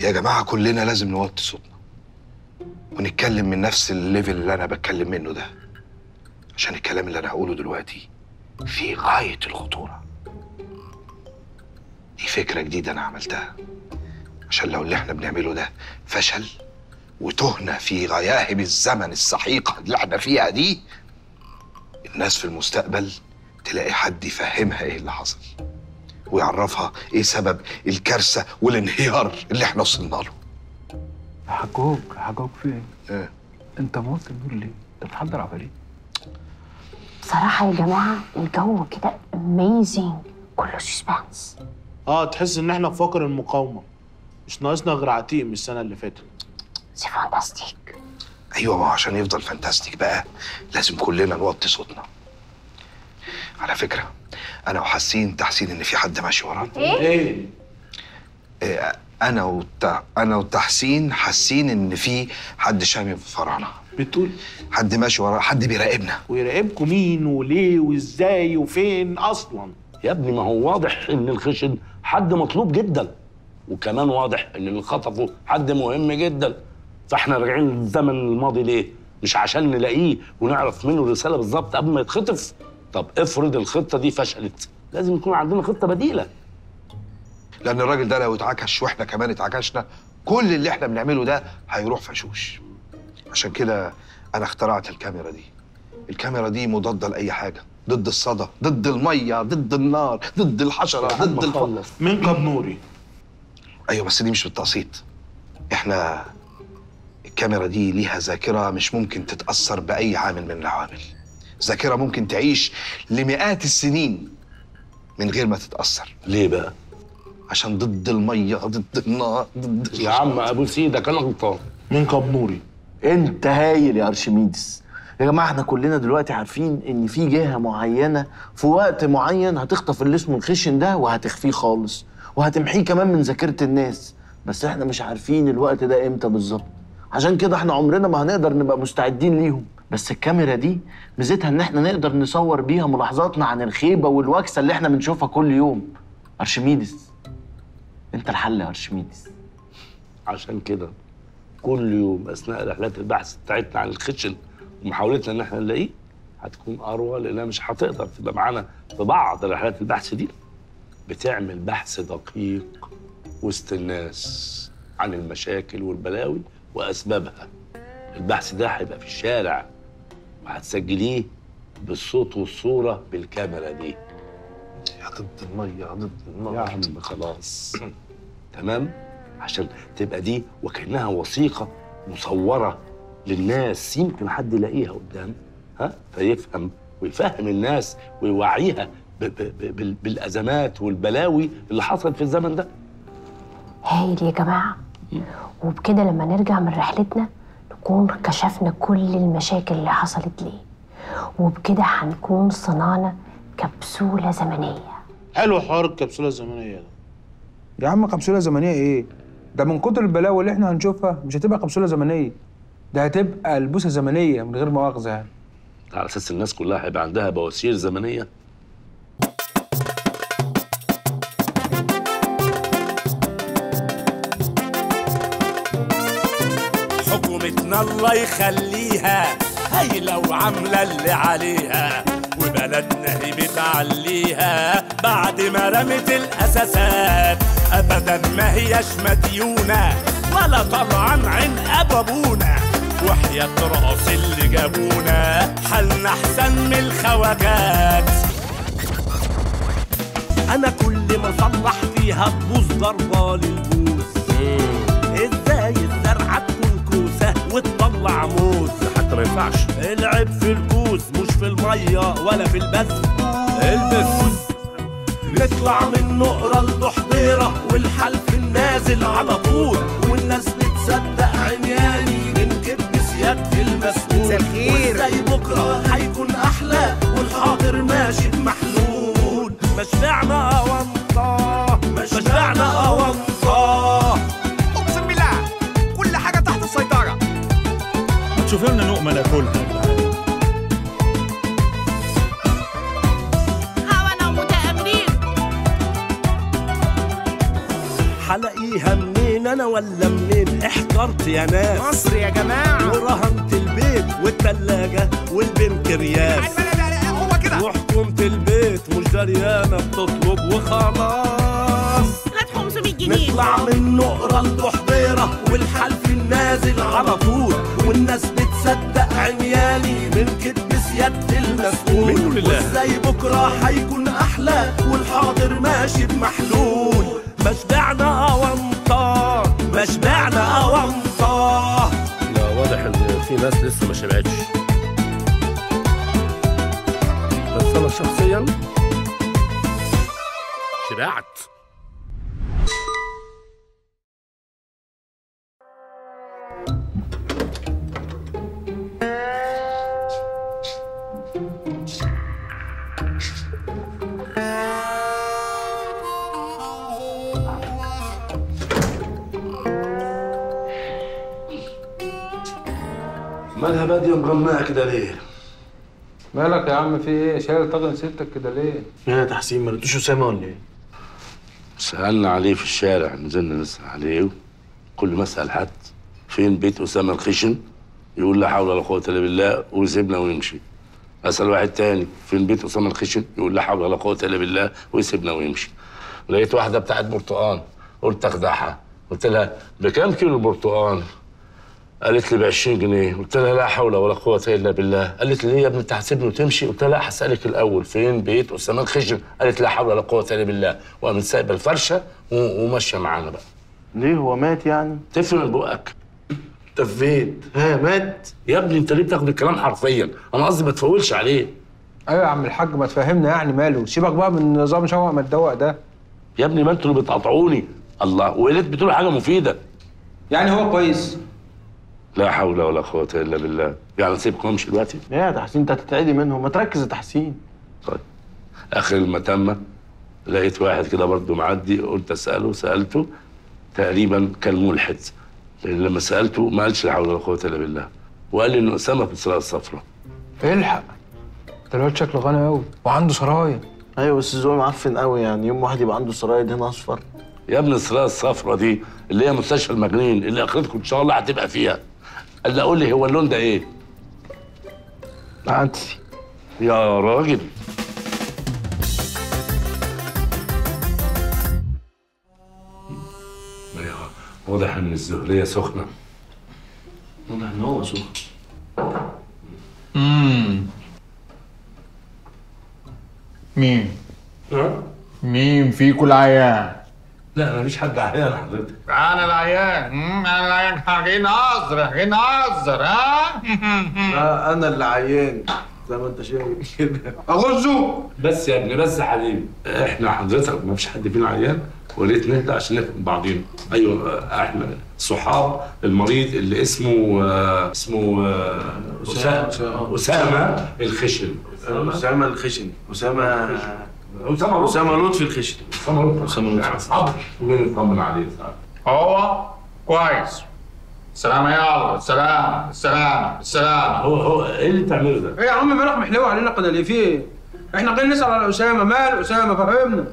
يا جماعه كلنا لازم نوطي صوتنا ونتكلم من نفس الليفل اللي انا بتكلم منه ده عشان الكلام اللي انا هقوله دلوقتي في غايه الخطوره دي فكره جديده انا عملتها عشان لو اللي احنا بنعمله ده فشل وتهنا في غياهب الزمن السحيقه اللي احنا فيها دي الناس في المستقبل تلاقي حد يفهمها ايه اللي حصل ويعرفها ايه سبب الكارثه والانهيار اللي احنا وصلنا له حجوج حجوج فين؟ إيه؟ انت موطي النور ليه؟ انت بتحضر عفاريت بصراحة يا جماعة الجو كده اميزنج كله سسبانس اه تحس ان احنا في فقر المقاومه مش ناقصنا غير عتيق من السنه اللي فاتت سي فانتاستيك ايوه ما هو عشان يفضل فانتاستيك بقى لازم كلنا نوطي صوتنا على فكره انا وحاسين تحسين ان في حد ماشي ورانا ايه إيه، انا وت... انا وتحسين حاسين ان في حد شامي في ورانا بتقول حد ماشي ورانا حد بيراقبنا ويراقبكم مين وليه وازاي وفين اصلا يا ابني ما هو واضح ان الخشن حد مطلوب جدا وكمان واضح ان اللي خطفه حد مهم جدا فاحنا راجعين للزمن الماضي ليه؟ مش عشان نلاقيه ونعرف منه الرساله بالظبط قبل ما يتخطف طب افرض الخطه دي فشلت لازم يكون عندنا خطه بديله لان الراجل ده لو اتعكش واحنا كمان اتعكشنا كل اللي احنا بنعمله ده هيروح فشوش عشان كده انا اخترعت الكاميرا دي الكاميرا دي مضاده لاي حاجه ضد الصدى ضد الميه ضد النار ضد الحشره ضد الف... خلص من قبنوري ايوه بس دي مش بالتقسيط احنا الكاميرا دي ليها ذاكره مش ممكن تتاثر باي عامل من العوامل ذاكره ممكن تعيش لمئات السنين من غير ما تتاثر ليه بقى؟ عشان ضد الميه ضد النار ضد يا عم ابو سيدك انا غلطان من قبنوري انت هايل يا ارشميدس يا جماعه احنا كلنا دلوقتي عارفين ان في جهه معينه في وقت معين هتخطف اللي اسمه الخشن ده وهتخفيه خالص وهتمحيه كمان من ذاكره الناس بس احنا مش عارفين الوقت ده امتى بالظبط عشان كده احنا عمرنا ما هنقدر نبقى مستعدين ليهم بس الكاميرا دي ميزتها ان احنا نقدر نصور بيها ملاحظاتنا عن الخيبه والوكسه اللي احنا بنشوفها كل يوم ارشميدس انت الحل يا ارشميدس عشان كده كل يوم اثناء رحلات البحث بتاعتنا عن الخشن ومحاولتنا ان احنا نلاقيه هتكون اروى لانها مش هتقدر تبقى معانا في بعض رحلات البحث دي بتعمل بحث دقيق وسط الناس عن المشاكل والبلاوي واسبابها البحث ده هيبقى في الشارع وهتسجليه بالصوت والصوره بالكاميرا دي يا ضد الميه ضد النار يا عم خلاص تمام عشان تبقى دي وكانها وثيقه مصوره للناس يمكن حد يلاقيها قدام ها فيفهم ويفهم الناس ويوعيها ب ب ب بال- بالازمات والبلاوي اللي حصلت في الزمن ده هايل يا جماعة وبكده لما نرجع من رحلتنا نكون كشفنا كل المشاكل اللي حصلت ليه وبكده هنكون صنعنا كبسولة زمنية حلو حوار الكبسوله الزمنيه ده يا عم كبسولة زمنية ايه؟ ده من كتر البلاوي اللي احنا هنشوفها مش هتبقى كبسولة زمنية ده هتبقى البوسة زمنية من غير مؤاخذة يعني على اساس الناس كلها هيبقى عندها بواسير زمنيه حكومتنا الله يخليها هايلة وعاملة اللي عليها وبلدنا هي بتعليها بعد ما رمت الأساسات أبدا ما هيش مديونة ولا طبعا عن أبو أبونا وحياة راس اللي جابونا حالنا أحسن من الخواجات أنا كل ما أصلح فيها تبوظ ضربة للبوس ازاي الزرعه تكون كوسه وتطلع موز حتى ما ينفعش العب في الكوس مش في الميه ولا في البث البس نطلع من نقرة لضحضيرة والحلف النازل على طول والناس بتصدق عمياني ننكب بسيادة المسؤول وازاي بكرة هيكون أحلى والحاضر ماشي بمحلول مشبعنا أونطة مشبعنا أونطة اقسم بالله كل حاجه تحت السيطره ما تشوف لنا لقمه ناكلها يا جدعان. حلاقيها منين انا ولا منين احترت يا ناس مصر يا جماعة ورهنت البيت والتلاجة والبنكرياس هو كده وحكومة البيت مش دريانة بتطلب وخلاص هات 500 جنيه نطلع من نقرة لحضيرة والحلف النازل على طول والناس بتصدق عمياني من كتب سيادة المسؤول منه لله. وازاي بكرة هيكون أحلى والحاضر ماشي بمحلول ما شبعنا أونطة ما شبعنا أونطة لا واضح ان في ناس لسه ما شبعتش بس انا شخصيا شبعت مالها بادية مغمقة كده ليه؟ مالك يا عم في ايه شايل طاجن ستك كده ليه يا تحسين ما لقيتوش اسامه ولا ايه؟ سألنا عليه في الشارع نزلنا نسأل عليه كل ما أسأل حد فين بيت أسامة الخشن يقول لا حول ولا قوة إلا بالله ويسيبنا ويمشي أسأل واحد تاني فين بيت أسامة الخشن يقول لا حول ولا قوة إلا بالله ويسيبنا ويمشي لقيت واحدة بتاعت برتقان قلت أخدعها قلت لها بكام كيلو البرتقان؟ قالت لي ب 20 جنيه قلت لها لا حول ولا قوة إلا بالله قالت لي ليه يا ابني أنت هتسيبني وتمشي قلت لها لا هسألك الأول فين بيت أسامة الخشن قالت لا حول ولا قوة إلا بالله وقامت سايبة الفرشة و- وماشية معانا بقى ليه هو مات يعني؟ تفهم من بقك تفيت ها مات يا ابني انت ليه بتاخد الكلام حرفيا انا قصدي ما تفولش عليه ايوه يا عم الحاج ما تفهمنا يعني ماله سيبك بقى من نظام شوق ما تدوق ده يا ابني ما انتوا اللي بتقاطعوني الله وليه بتقولوا حاجه مفيده يعني هو كويس لا حول ولا قوه الا بالله يعني سيبكم امشي دلوقتي يا تحسين انت هتتعدي منهم ما تركز يا تحسين طيب اخر المتمه لقيت واحد كده برضه معدي قلت اساله سالته تقريبا كان ملحد لان لما سالته ما قالش لا حول ولا قوه الا بالله وقال لي ان اسامه في الصلاه الصفراء الحق ده الواد شكله غني قوي وعنده سرايا ايوه بس الزول معفن قوي يعني يوم واحد يبقى عنده سرايد هنا اصفر يا ابني الصلاه الصفراء دي اللي هي مستشفى المجانين اللي اخرتكم ان شاء الله هتبقى فيها قال لي قول لي هو اللون ده ايه عدسي يا راجل واضح ان الزهريه سخنه واضح ان هو سخن مين؟ ها؟ مين فيكوا العيان؟ لا مفيش حد عيان حضرتك انا العيان مم، انا العيان جاي نهزر جاي نهزر ها؟ آه انا اللي عيان زي ما انت شايف كده اغزه بس يا ابني بس يا حبيبي احنا حضرتك ما فيش حد فينا عيان وليت نهدى عشان نفهم بعضينا ايوه احنا صحاب المريض اللي اسمه آه، اسمه آه، أسامة. اسامه اسامه الخشن اسامه الخشن اسامه اسامه اسامه لطفي الخشن اسامه لطفي أسامة لطفي. يعني اصحاب ونطمن عليه هو كويس سلام يا الله السلام السلام السلام هو هو ايه اللي بتعمله ده؟ ايه يا عم مالك محلوة علينا كده ليه في ايه احنا جايين نسال على اسامه مال اسامه فهمنا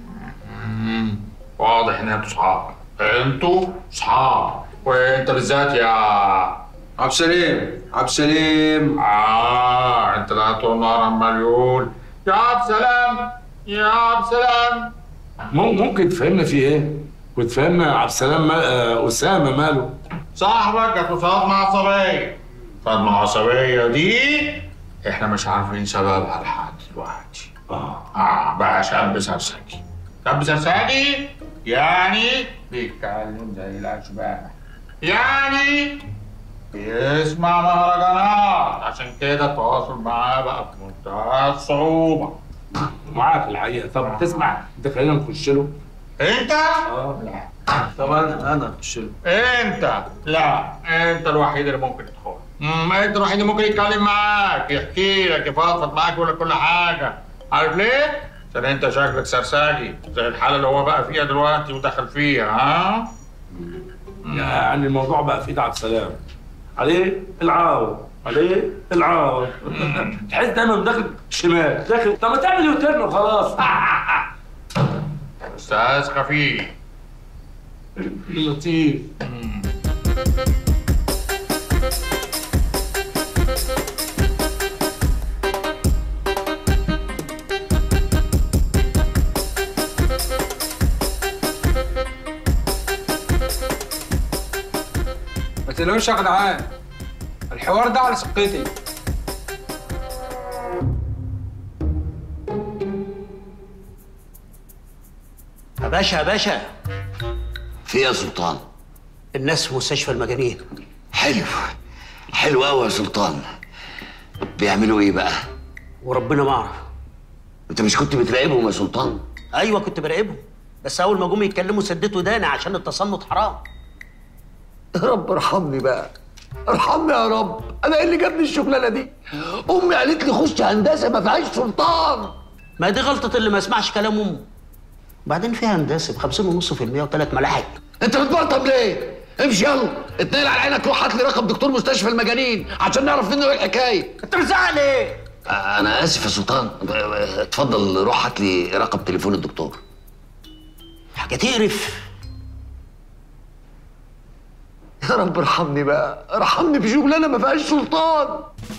واضح ان انتوا صحاب انتوا صحاب وانت بالذات يا عبد السليم عبد السليم اه انت لا طول نهار عمال يقول يا عبد السلام يا عبد السلام مم- ممكن تفهمنا في ايه؟ وتفهمنا عبد السلام مال- آه، اسامه ماله؟ صاحبك جات له صدمة عصبية صدمة عصبية دي احنا مش عارفين سببها لحد دلوقتي اه اه بقى شاب سرسجي شاب سرسجي يعني بيتكلم زي الاشباح يعني بيسمع مهرجانات عشان كده التواصل معاه بقى في منتهى الصعوبة معاك الحقيقه طب تسمع انت خلينا نخش له انت؟ اه لا طبعا انا اخش له انت لا انت الوحيد اللي ممكن تدخل امم انت الوحيد اللي ممكن يتكلم معاك يحكي لك يفضفض معاك يقول لك كل حاجه عارف ليه؟ عشان انت شكلك سرساجي زي الحاله اللي هو بقى فيها دلوقتي ودخل فيها ها؟ يعني الموضوع بقى في ايد عبد السلام عليه العار عليه العار تحس دايما داخل شمال داخل طب ما تعمل يوتيرن وخلاص استاذ خفيف لطيف ما تقلقوش يا جدعان الحوار ده على سقتي يا باشا يا باشا في إيه يا سلطان الناس في مستشفى المجانين حلو حلو قوي يا سلطان بيعملوا ايه بقى وربنا ما اعرف انت مش كنت بتراقبهم يا سلطان ايوه كنت براقبهم بس اول ما جم يتكلموا سديت وداني عشان التصنت حرام يا رب ارحمني بقى ارحمني يا رب انا ايه اللي جابني الشغلانه دي امي قالت لي خش هندسه ما فيهاش سلطان ما دي غلطه اللي ما يسمعش كلام امه وبعدين فيها هندسه ب 50.5% وثلاث ملاحق انت بتبرطم ليه امشي يلا اتنقل على عينك روح هات لي رقم دكتور مستشفى المجانين عشان نعرف منه ايه الحكايه انت بتزعق ليه انا اسف يا سلطان اتفضل روح هات لي رقم تليفون الدكتور حاجه تقرف يا رب ارحمني بقى ارحمني في شغلانه ما فيهاش سلطان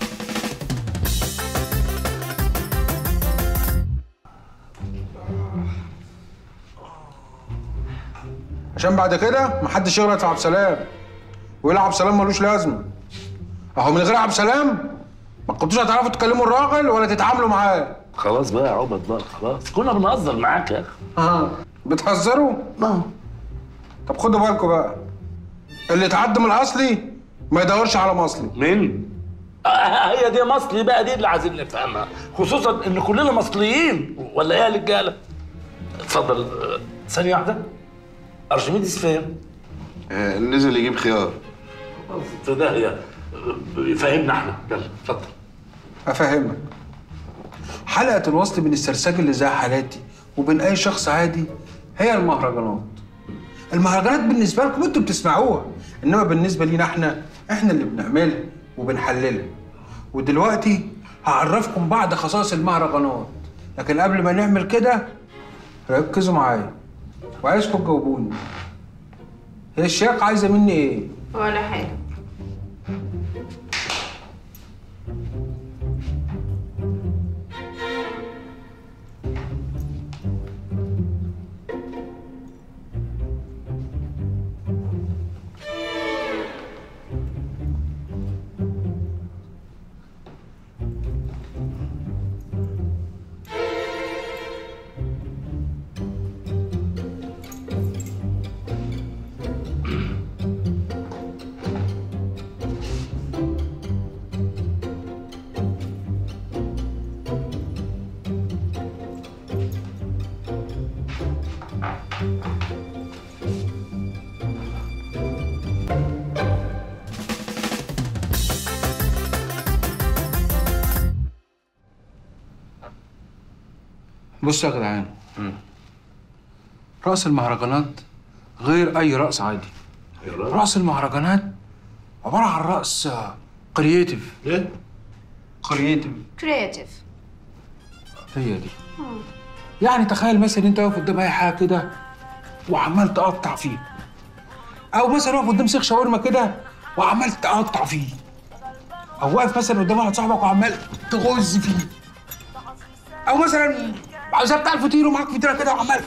عشان بعد كده محدش يغلط في عبد السلام ويقول عبد السلام ملوش لازمه اهو من غير عبد السلام ما كنتوش هتعرفوا تكلموا الراجل ولا تتعاملوا معاه خلاص بقى يا عبد بقى خلاص كنا بنهزر معاك يا اخي اه بتهزروا؟ اه طب خدوا بالكم بقى اللي اتعدى من الاصلي ما يدورش على مصلي مين؟ آه هي دي مصلي بقى دي اللي عايزين نفهمها خصوصا ان كلنا مصليين ولا ايه يا رجاله؟ اتفضل آه، ثانيه واحده ارشميدس فين؟ نزل يجيب خيار في داهيه آه، فهمنا احنا يلا اتفضل افهمك حلقه الوصل بين السرساج اللي زي حالاتي وبين اي شخص عادي هي المهرجانات المهرجانات بالنسبه لكم انتوا بتسمعوها انما بالنسبه لينا احنا احنا اللي بنعملها وبنحللها ودلوقتي هعرفكم بعض خصائص المهرجانات لكن قبل ما نعمل كده ركزوا معايا وعايزكم تجاوبوني هي الشيخ عايزه مني ايه ولا حاجة بصوا يا جدعان رقص المهرجانات غير اي رقص عادي رقص المهرجانات عباره عن رقص كرييتيف ايه كرييتيف كرياتيف هي دي يعني تخيل مثلا انت واقف قدام اي حاجه كده وعمال تقطع فيه او مثلا واقف قدام سيخ شاورما كده وعمال تقطع فيه او واقف مثلا قدام واحد صاحبك وعمال تغز فيه او مثلا عاوزها بتاع الفطير ومعاك فطيره كده وعمال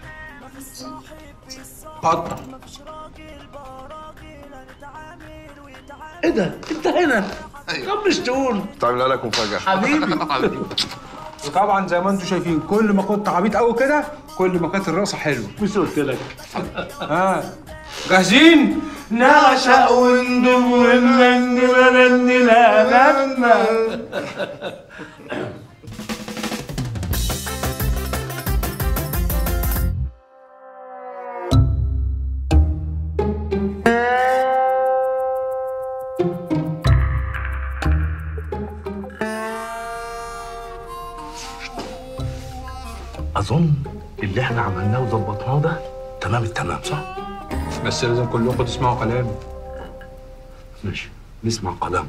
قطع ايه ده؟ انت هنا طب مش تقول تعمل لك مفاجاه حبيبي وطبعا زي ما انتم شايفين كل ما كنت عبيط قوي كده كل ما كانت الرقصه حلوه مش قلت لك ها جاهزين؟ نعشق وندب ونغني ونغني لأمامنا اظن اللي احنا عملناه وظبطناه ده تمام التمام صح؟ بس لازم كلكم تسمعوا كلامي ماشي نسمع كلامه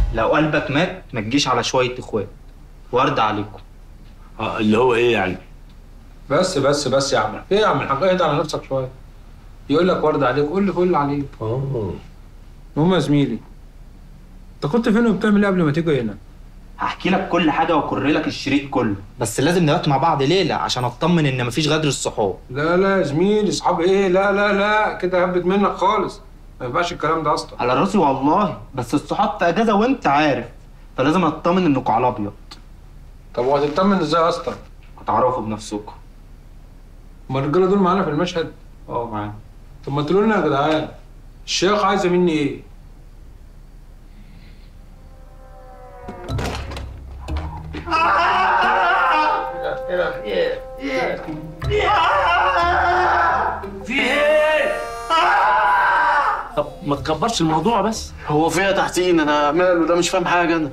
لو قلبك مات ما تجيش على شويه اخوات ورد عليكم اه اللي هو ايه يعني بس بس بس يا عم ايه يا عم الحاج اهدى على نفسك شويه يقول لك ورد عليك قول لي فل عليك اه المهم يا زميلي انت كنت فين وبتعمل ايه قبل ما تيجي هنا هحكي لك كل حاجه واكر لك الشريط كله بس لازم نبات مع بعض ليله عشان اطمن ان مفيش غدر الصحاب لا لا يا زميلي اصحاب ايه لا لا لا كده هبت منك خالص ما ينفعش الكلام ده اصلا على راسي والله بس الصحاب في اجازه وانت عارف فلازم اطمن انكم على ابيض طب وهتطمن ازاي يا اسطى هتعرفوا بنفسكم ما الرجاله دول معانا في المشهد اه معانا طب ما تقولوا لنا يا جدعان الشيخ عايزه مني ايه في ايه؟ طب ما تكبرش الموضوع بس هو فيها تحتين انا ماله ده مش فاهم حاجه انا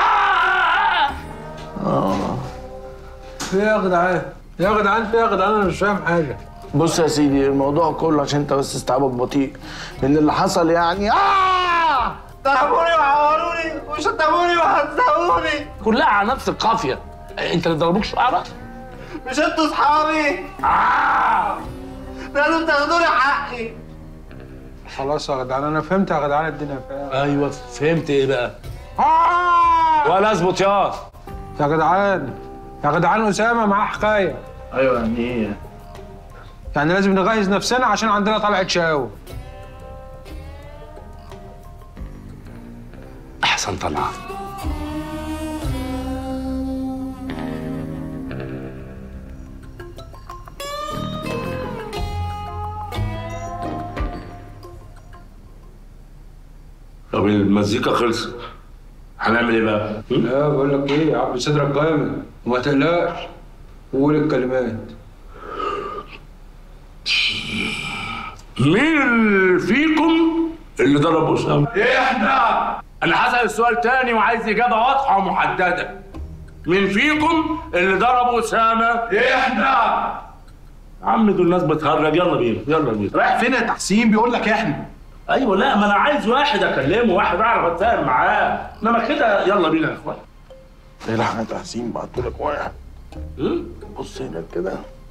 اه في ايه يا جدعان يا جدعان في ايه يا جدعان انا مش فاهم حاجه بص يا سيدي الموضوع كله عشان انت بس استيعابك بطيء ان اللي حصل يعني آه ضربوني وعوروني وشتموني وهزقوني كلها على نفس القافيه انت اللي ضربوك شعرك مش انتوا اصحابي آه. لازم تاخدوا لي حقي خلاص يا جدعان انا فهمت يا جدعان الدنيا فاهم ايوه فهمت ايه بقى ولا اظبط يا يا جدعان يا جدعان اسامه معاه حكايه ايوه يعني ايه يعني لازم نجهز نفسنا عشان عندنا طلعه شاو احسن طلعه طب المزيكا خلصت هنعمل ايه بقى؟ لا بقول لك ايه يا عبد صدرك جامد وما تقلقش وقول الكلمات مين فيكم اللي ضرب اسامه؟ احنا انا هسال السؤال تاني وعايز اجابه واضحه ومحدده مين فيكم اللي ضرب اسامه؟ احنا يا عم دول الناس بتهرج يلا بينا يلا بينا رايح فين يا تحسين بيقول لك احنا ايوه لا ما انا عايز واحد اكلمه واحد اعرف اتفاهم معاه انما كده يلا بينا يا اخوان الحق يا تحسين بعتولك واحد بص هنا كده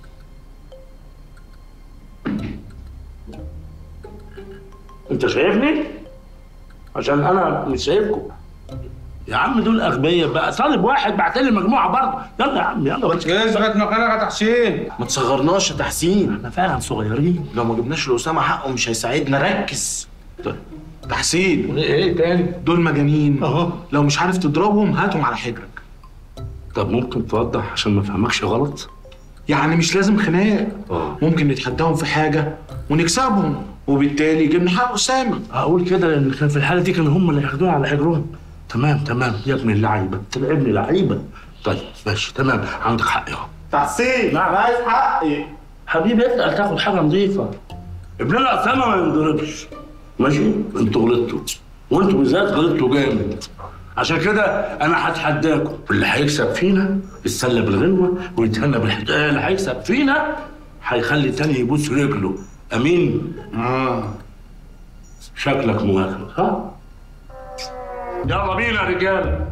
انت شايفني؟ عشان انا مش شايفكم يا عم دول اغبياء بقى طالب واحد بعت لي مجموعه برضه يلا يا عم يلا بس اثبت مكانك يا تحسين ما تصغرناش يا تحسين احنا فعلا صغيرين لو ما جبناش لأسامة حقه مش هيساعدنا ركز تحسين ايه تاني؟ دول مجانين اهو لو مش عارف تضربهم هاتهم على حجرك طب ممكن توضح عشان ما افهمكش غلط؟ يعني مش لازم خناق اه ممكن نتحداهم في حاجه ونكسبهم وبالتالي جبنا حق اسامه اقول كده لان كان في الحاله دي كانوا هم اللي هياخدوها على حجرهم تمام تمام يا ابن اللعيبه تلعبني لعيبه طيب ماشي تمام عندك حق اهو تحسين نعم. انا عايز حقي حبيبي اسال تاخد حاجه نظيفه ابننا اسامه ما ينضربش ماشي انتوا غلطتوا وانتوا بالذات غلطتوا جامد عشان كده انا هتحداكم اللي هيكسب فينا يتسلى بالغنوه ويتهنى بالحكايه اللي هيكسب فينا هيخلي التاني يبوس رجله امين اه شكلك موافق ها يلا بينا يا رجاله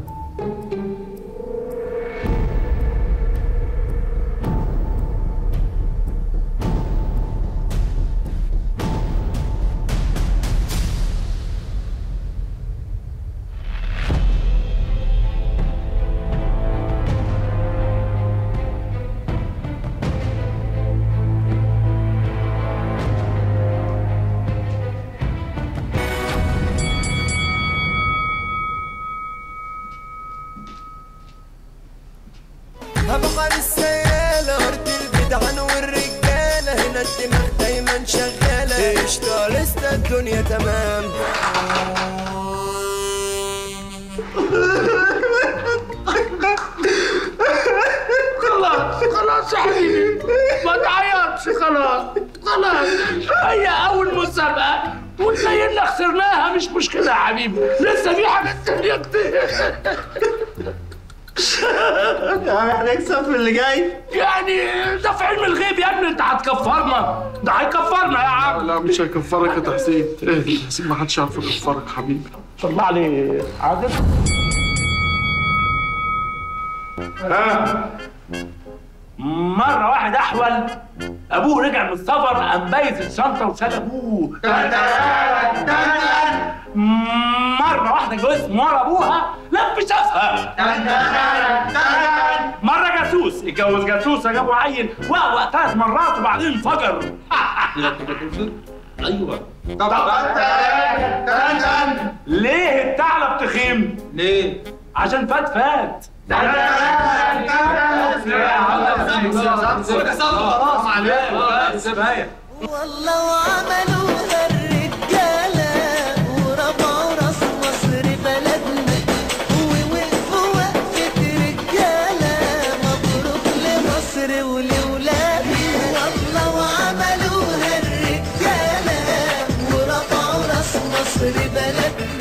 هبقى للسيالة ارض الجدعان والرجالة هنا الدماغ دايما شغالة قشطة لسه الدنيا تمام خلاص خلاص يا حبيبي ما تعيطش خلاص خلاص هي اول مسابقه وتلاقينا خسرناها مش مشكله يا حبيبي لسه في حاجات تانية كتير هنكسب في اللي جاي يعني ده في علم الغيب يا ابني انت هتكفرنا ده هيكفرنا يا عم لا مش هيكفرك يا تحسين ايه تحسين ما حدش عارف يكفرك حبيبي طلع لي عادل ها مرة واحد أحول أبوه رجع من السفر قام بايز الشنطة وشال أبوه مرة واحدة جوز مرة أبوها لف شافها مرة جاسوس اتجوز جاسوسة جابوا عيل وقوق ثلاث مرات وبعدين انفجر ايوه ليه الثعلب تخيم؟ ليه؟ عشان فات فات والله وعملوها الرجالة ورفعوا راس مصر بلدنا ووقفوا وقفة رجالة مبروك لمصر ولولادنا والله وعملوها الرجالة ورفعوا راس مصر بلدنا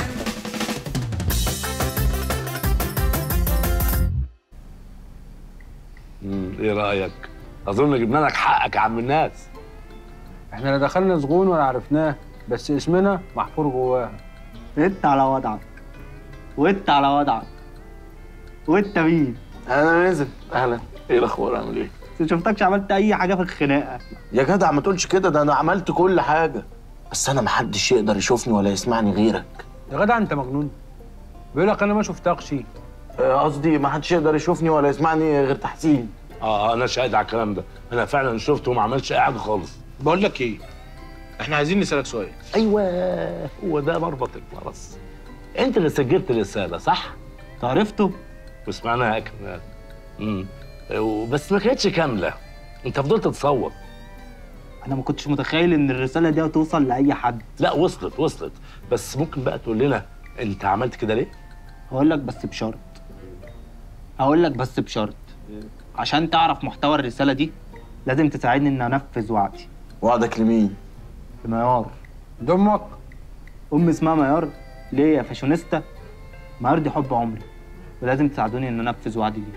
مم، ايه رايك؟ اظن جبنا لك حقك يا عم الناس احنا لا دخلنا سجون ولا عرفناه بس اسمنا محفور جواها انت على وضعك وانت على وضعك وانت مين؟ انا نازل اهلا ايه الاخبار عامل ايه؟ ما شفتكش عملت اي حاجه في الخناقه يا جدع ما تقولش كده ده انا عملت كل حاجه بس انا محدش يقدر يشوفني ولا يسمعني غيرك يا جدع انت مجنون بيقول لك انا ما شفتكش آه، قصدي ما حدش يقدر يشوفني ولا يسمعني غير تحسين اه انا شاهد على الكلام ده انا فعلا شفته وما عملش اي حاجه خالص بقول لك ايه احنا عايزين نسالك سؤال ايوه هو ده مربط الفرس انت اللي سجلت الرساله صح؟ عرفته؟ وسمعناها كمان امم بس ما كانتش كامله انت فضلت تصور انا ما كنتش متخيل ان الرساله دي هتوصل لاي حد لا وصلت وصلت بس ممكن بقى تقول لنا انت عملت كده ليه؟ هقول لك بس بشرط هقول لك بس بشرط عشان تعرف محتوى الرساله دي لازم تساعدني ان انفذ وعدي وعدك لمين؟ لميار دمك ام اسمها ميار ليه يا فاشونيستا ميار دي حب عمري ولازم تساعدوني ان انفذ وعدي دي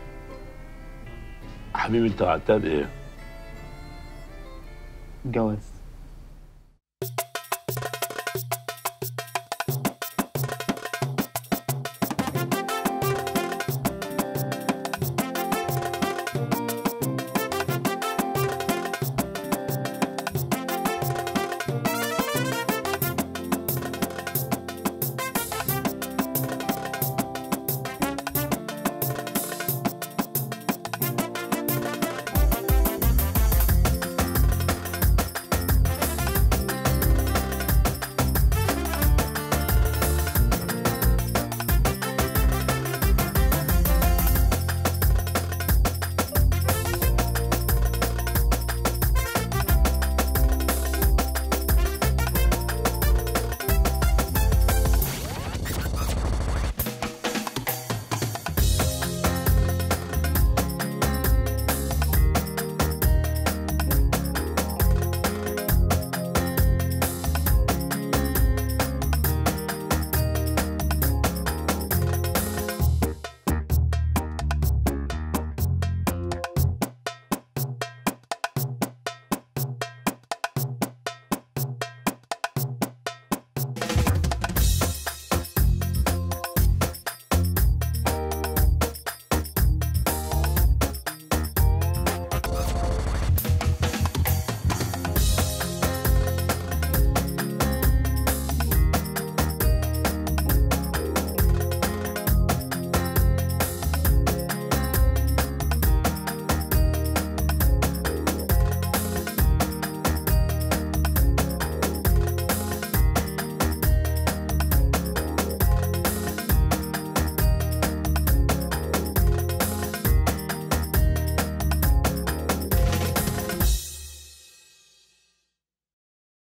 حبيبي انت وعدتها بايه؟ الجواز